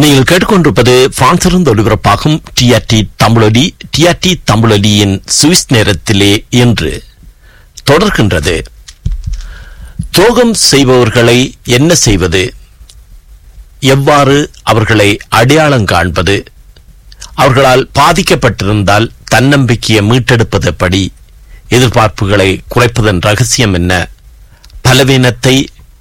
நீங்கள் கேட்டுக்கொண்டிருப்பது பிரான்சிலிருந்து ஒலிபரப்பாகும் டிஆர்டி தமிழொலி டிஆர்டி தமிழொலியின் சுவிஸ் நேரத்திலே என்று தொடர்கின்றது துரோகம் செய்பவர்களை என்ன செய்வது எவ்வாறு அவர்களை அடையாளம் காண்பது அவர்களால் பாதிக்கப்பட்டிருந்தால் தன்னம்பிக்கையை மீட்டெடுப்பது எப்படி எதிர்பார்ப்புகளை குறைப்பதன் ரகசியம் என்ன பலவீனத்தை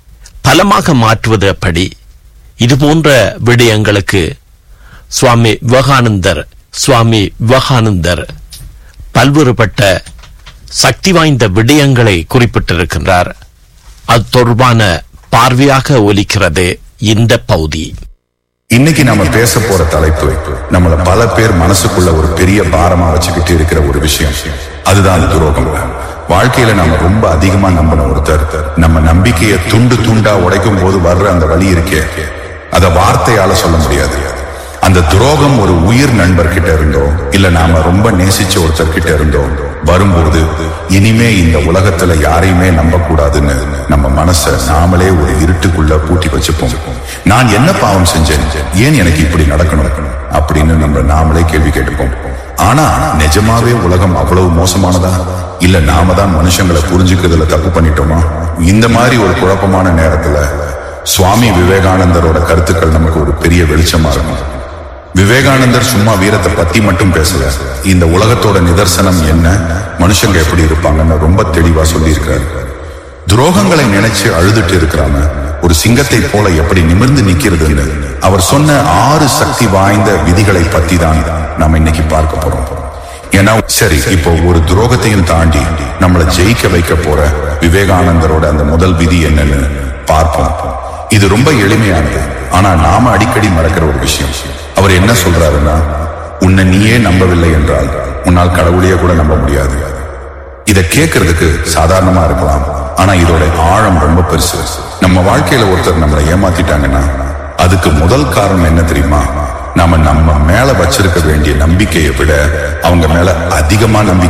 பலமாக மாற்றுவது எப்படி இதுபோன்ற விடயங்களுக்கு சுவாமி விவேகானந்தர் சுவாமி விவேகானந்தர் பல்வேறுபட்ட சக்தி வாய்ந்த விடயங்களை குறிப்பிட்டிருக்கின்றார் அது தொடர்பான பார்வையாக ஒலிக்கிறது இந்த பகுதி இன்னைக்கு நாம பேச போற தலைப்பு நம்மள பல பேர் மனசுக்குள்ள ஒரு பெரிய பாரமா வச்சுக்கிட்டு இருக்கிற ஒரு விஷயம் அதுதான் துரோகம் வாழ்க்கையில நாம ரொம்ப அதிகமா நம்பின ஒருத்தர் நம்ம நம்பிக்கையை துண்டு துண்டா உடைக்கும் போது வர்ற அந்த வழி இருக்கே அத வார்த்தையால சொல்ல முடியாது அந்த துரோகம் ஒரு உயிர் நண்பர் கிட்ட இருந்தோ இல்ல நாம ரொம்ப நேசிச்ச ஒருத்தர் கிட்ட இருந்தோ வரும்போது இனிமே இந்த உலகத்துல யாரையுமே நம்ப கூடாதுன்னு நம்ம மனச நாமளே ஒரு இருட்டுக்குள்ள பூட்டி வச்சுப்போம் நான் என்ன பாவம் செஞ்சேன் ஏன் எனக்கு இப்படி நடக்கணும் அப்படின்னு நம்ம நாமளே கேள்வி கேட்டுப்போம் ஆனா நிஜமாவே உலகம் அவ்வளவு மோசமானதா இல்ல நாம தான் மனுஷங்களை புரிஞ்சுக்கிறதுல தப்பு பண்ணிட்டோமா இந்த மாதிரி ஒரு குழப்பமான நேரத்துல சுவாமி விவேகானந்தரோட கருத்துக்கள் நமக்கு ஒரு பெரிய வெளிச்சமா இருக்கும் விவேகானந்தர் சும்மா வீரத்தை பத்தி மட்டும் பேசல இந்த உலகத்தோட நிதர்சனம் என்ன மனுஷங்க எப்படி இருப்பாங்கன்னு ரொம்ப தெளிவா சொல்லியிருக்காரு துரோகங்களை நினைச்சு அழுதுட்டு இருக்கிறாங்க ஒரு சிங்கத்தை போல எப்படி நிமிர்ந்து நிக்கிறதுன்னு அவர் சொன்ன ஆறு சக்தி வாய்ந்த விதிகளை பத்தி தான் நாம இன்னைக்கு பார்க்க போறோம் ஏன்னா சரி இப்போ ஒரு துரோகத்தையும் தாண்டி நம்மளை ஜெயிக்க வைக்க போற விவேகானந்தரோட அந்த முதல் விதி என்னன்னு பார்ப்போம் இது ரொம்ப எளிமையானது ஆனா நாம அடிக்கடி மறக்கிற ஒரு விஷயம் அவர் என்ன சொல்றாருன்னா உன்னை நீயே நம்பவில்லை என்றால் உன்னால் கடவுளையே கூட நம்ப முடியாது இத கேட்கறதுக்கு சாதாரணமா இருக்கலாம் ஆனா இதோட ஆழம் ரொம்ப பெருசு நம்ம வாழ்க்கையில ஒருத்தர் நம்மளை ஏமாத்திட்டாங்கன்னா அதுக்கு முதல் காரணம் என்ன தெரியுமா நாம நம்ம மேல வச்சிருக்க வேண்டிய நம்பிக்கையை விட அவங்க மேல அதிகமா நம்பிக்கை